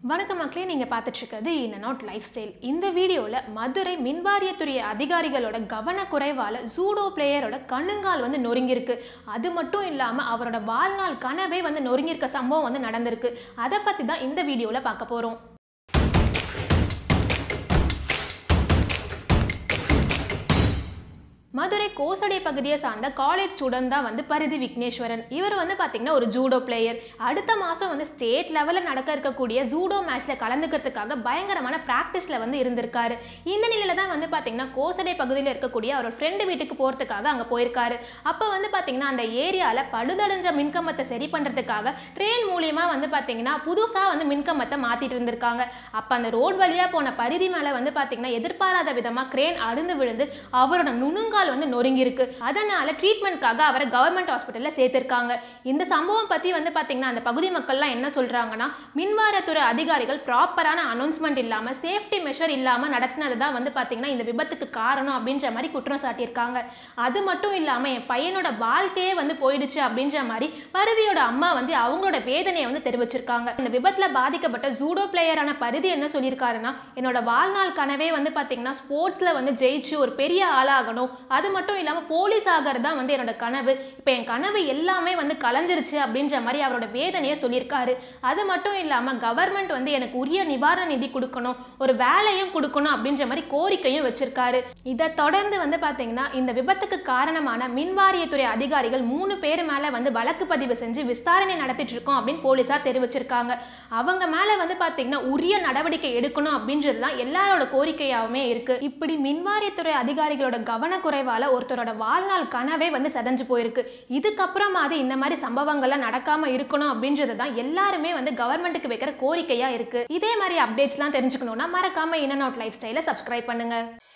வணக்கம் மக்களே நீங்கள் பார்த்துட்ருக்கிறது இந்த நாட் லைஃப் ஸ்டைல் இந்த வீடியோவில் மதுரை மின்வாரியத்துறை அதிகாரிகளோட கவனக்குறைவால் ஜூடோ பிளேயரோட கண்ணுங்கால் வந்து நொறுங்கியிருக்கு அது மட்டும் இல்லாமல் அவரோட வாழ்நாள் கனவே வந்து நொறுங்கியிருக்க சம்பவம் வந்து நடந்திருக்கு அதை பற்றி தான் இந்த வீடியோவில் பார்க்க போகிறோம் மதுரை கோசடை பகுதியை சார்ந்த காலேஜ் ஸ்டூடெண்ட் தான் வந்து பரிதி விக்னேஸ்வரன் இவர் வந்து பார்த்தீங்கன்னா ஒரு ஜூடோ பிளேயர் அடுத்த மாதம் வந்து ஸ்டேட் லெவலில் நடக்க இருக்கக்கூடிய ஜூடோ மேட்ச்சில் கலந்துக்கிறதுக்காக பயங்கரமான ப்ராக்டிஸில் வந்து இருந்திருக்காரு இந்த நிலையில தான் வந்து பார்த்தீங்கன்னா கோசடை பகுதியில் இருக்கக்கூடிய அவரோட ஃப்ரெண்டு வீட்டுக்கு போகிறதுக்காக அங்கே போயிருக்காரு அப்போ வந்து பார்த்தீங்கன்னா அந்த ஏரியாவில் பழுதடைஞ்ச மின்கம்பத்தை சரி பண்ணுறதுக்காக ட்ரெயின் மூலியமாக வந்து பார்த்தீங்கன்னா புதுசாக வந்து மின்கம்பத்தை மாற்றிட்டு இருந்திருக்காங்க அப்போ அந்த ரோட் வழியாக போன பரிதி மேலே வந்து பார்த்தீங்கன்னா எதிர்பாராத விதமாக கிரேன் அருந்து விழுந்து அவரோட நுணுங்கால் வந்து நொறுங்கியிருக்கு அதனால ட்ரீட்மெண்ட்காக அவரை கவர்மெண்ட் ஹாஸ்பிட்டலில் சேர்த்திருக்காங்க இந்த சம்பவம் பற்றி வந்து பார்த்தீங்கன்னா அந்த பகுதி மக்கள்லாம் என்ன சொல்கிறாங்கன்னா மின்வாரத்துறை அதிகாரிகள் ப்ராப்பரான அனௌன்ஸ்மெண்ட் இல்லாமல் சேஃப்டி மெஷர் இல்லாமல் நடத்தினது தான் வந்து பார்த்தீங்கன்னா இந்த விபத்துக்கு காரணம் அப்படின்ற மாதிரி குற்றம் சாட்டியிருக்காங்க அது மட்டும் இல்லாமல் என் பையனோட வாழ்க்கையே வந்து போயிடுச்சு அப்படின்ற மாதிரி பருதியோட அம்மா வந்து அவங்களோட வேதனையை வந்து தெரிவிச்சிருக்காங்க இந்த விபத்தில் பாதிக்கப்பட்ட ஜூடோ பிளேயரான பருதி என்ன சொல்லியிருக்காருன்னா என்னோட வாழ்நாள் கனவே வந்து பார்த்தீங்கன்னா ஸ்போர்ட்ஸில் வந்து ஜெயிச்சு ஒரு பெரிய ஆளாகணும் அது மட்டும் இல்லாமல் போலீஸ் ஆகிறது தான் வந்து என்னோட கனவு இப்போ என் கனவு எல்லாமே வந்து கலைஞ்சிருச்சு அப்படின்ற மாதிரி அவரோட வேதனையை சொல்லியிருக்காரு அது மட்டும் இல்லாமல் கவர்மெண்ட் வந்து எனக்கு உரிய நிவாரண நிதி கொடுக்கணும் ஒரு வேலையும் கொடுக்கணும் அப்படின்ற மாதிரி கோரிக்கையும் வச்சிருக்காரு இதை தொடர்ந்து வந்து பார்த்தீங்கன்னா இந்த விபத்துக்கு காரணமான மின்வாரியத்துறை அதிகாரிகள் மூணு பேர் மேலே வந்து வழக்கு பதிவு செஞ்சு விசாரணை நடத்திட்டு இருக்கோம் அப்படின்னு போலீஸார் தெரிவிச்சிருக்காங்க அவங்க மேலே வந்து பார்த்தீங்கன்னா உரிய நடவடிக்கை எடுக்கணும் அப்படின்றது தான் எல்லாரோட கோரிக்கையாகவுமே இருக்கு இப்படி மின்வாரியத்துறை அதிகாரிகளோட கவனக்குறைவால ஒருத்தரோட வாழ்நாள் கனவே வந்து செதஞ்சு போயிருக்கு இதுக்கப்புறமாவது இந்த மாதிரி சம்பவங்கள்லாம் நடக்காம இருக்கணும் அப்படின்றது தான் எல்லாருமே வந்து கவர்மெண்ட்டுக்கு வைக்கிற கோரிக்கையா இருக்கு இதே மாதிரி அப்டேட்ஸ்லாம் தெரிஞ்சுக்கணும்னா மறக்காம இன் அண்ட் அவுட் லைஃப் ஸ்டைலை சப்ஸ்கிரைப் பண்ணுங்க